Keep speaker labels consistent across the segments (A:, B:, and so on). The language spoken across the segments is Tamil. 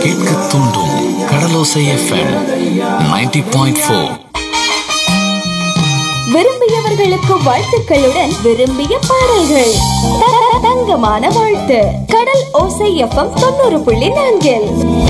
A: கேட்க தூண்டும் கடலோசை எஃப்எம் 90.4 பாயிண்ட் ஃபோர்
B: விரும்பியவர்களுக்கு வாழ்த்துக்களுடன் விரும்பிய பாடல்கள் த- தங்கமான வாழ்த்து கடல் ஓசை எஃப்எம் தொண்ணூறு புள்ளி நான்கில்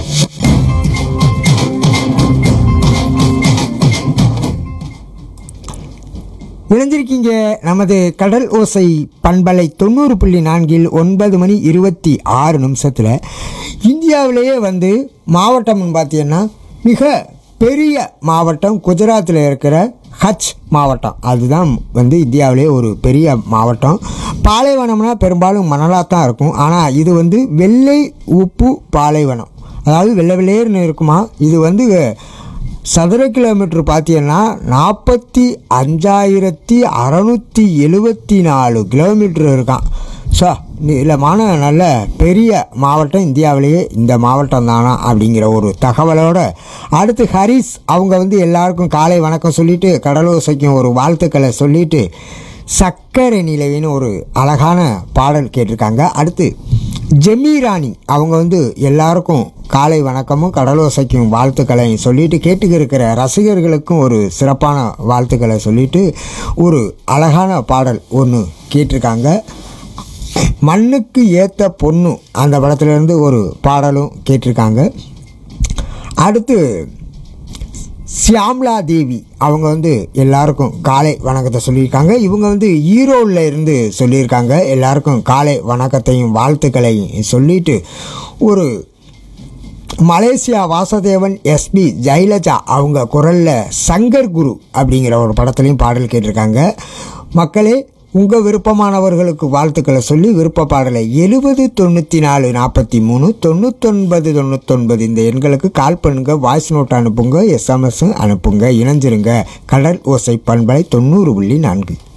C: இணைஞ்சிருக்கீங்க நமது கடல் ஓசை பண்பலை தொண்ணூறு புள்ளி நான்கில் ஒன்பது மணி இருபத்தி ஆறு நிமிஷத்தில் இந்தியாவிலேயே வந்து மாவட்டம்னு பார்த்தீங்கன்னா மிக பெரிய மாவட்டம் குஜராத்தில் இருக்கிற ஹச் மாவட்டம் அதுதான் வந்து இந்தியாவிலேயே ஒரு பெரிய மாவட்டம் பாலைவனம்னா பெரும்பாலும் மணலாக தான் இருக்கும் ஆனால் இது வந்து வெள்ளை உப்பு பாலைவனம் அதாவது வெள்ளை வெள்ளையர்னு இருக்குமா இது வந்து சதுர கிலோமீட்டர் பார்த்தீங்கன்னா நாற்பத்தி அஞ்சாயிரத்தி அறநூற்றி எழுபத்தி நாலு கிலோமீட்டர் இருக்கான் ஸோ நீளமான நல்ல பெரிய மாவட்டம் இந்தியாவிலேயே இந்த மாவட்டம் தானா அப்படிங்கிற ஒரு தகவலோட அடுத்து ஹரிஸ் அவங்க வந்து எல்லாருக்கும் காலை வணக்கம் சொல்லிட்டு கடலோசைக்கும் ஒரு வாழ்த்துக்களை சொல்லிட்டு சக்கரை நிலவின்னு ஒரு அழகான பாடல் கேட்டிருக்காங்க அடுத்து ஜெமீராணி அவங்க வந்து எல்லாருக்கும் காலை வணக்கமும் கடலோசைக்கும் வாழ்த்துக்களையும் சொல்லிட்டு கேட்டுக்க இருக்கிற ரசிகர்களுக்கும் ஒரு சிறப்பான வாழ்த்துக்களை சொல்லிட்டு ஒரு அழகான பாடல் ஒன்று கேட்டிருக்காங்க மண்ணுக்கு ஏற்ற பொண்ணு அந்த படத்துலேருந்து ஒரு பாடலும் கேட்டிருக்காங்க அடுத்து சியாம்லா தேவி அவங்க வந்து எல்லாருக்கும் காலை வணக்கத்தை சொல்லியிருக்காங்க இவங்க வந்து ஈரோடில் இருந்து சொல்லியிருக்காங்க எல்லாருக்கும் காலை வணக்கத்தையும் வாழ்த்துக்களையும் சொல்லிட்டு ஒரு மலேசியா வாசதேவன் எஸ்பி ஜெயலலிதா அவங்க குரலில் சங்கர் குரு அப்படிங்கிற ஒரு படத்துலையும் பாடல் கேட்டிருக்காங்க மக்களே உங்கள் விருப்பமானவர்களுக்கு வாழ்த்துக்களை சொல்லி விருப்ப பாடலை எழுபது தொண்ணூற்றி நாலு நாற்பத்தி மூணு தொண்ணூத்தொன்பது தொண்ணூத்தொன்பது இந்த எண்களுக்கு கால் பண்ணுங்க வாய்ஸ் நோட் அனுப்புங்க எஸ்எம்எஸ் அனுப்புங்க இணைஞ்சிருங்க கடல் ஓசை பண்பலை தொண்ணூறு புள்ளி நான்கு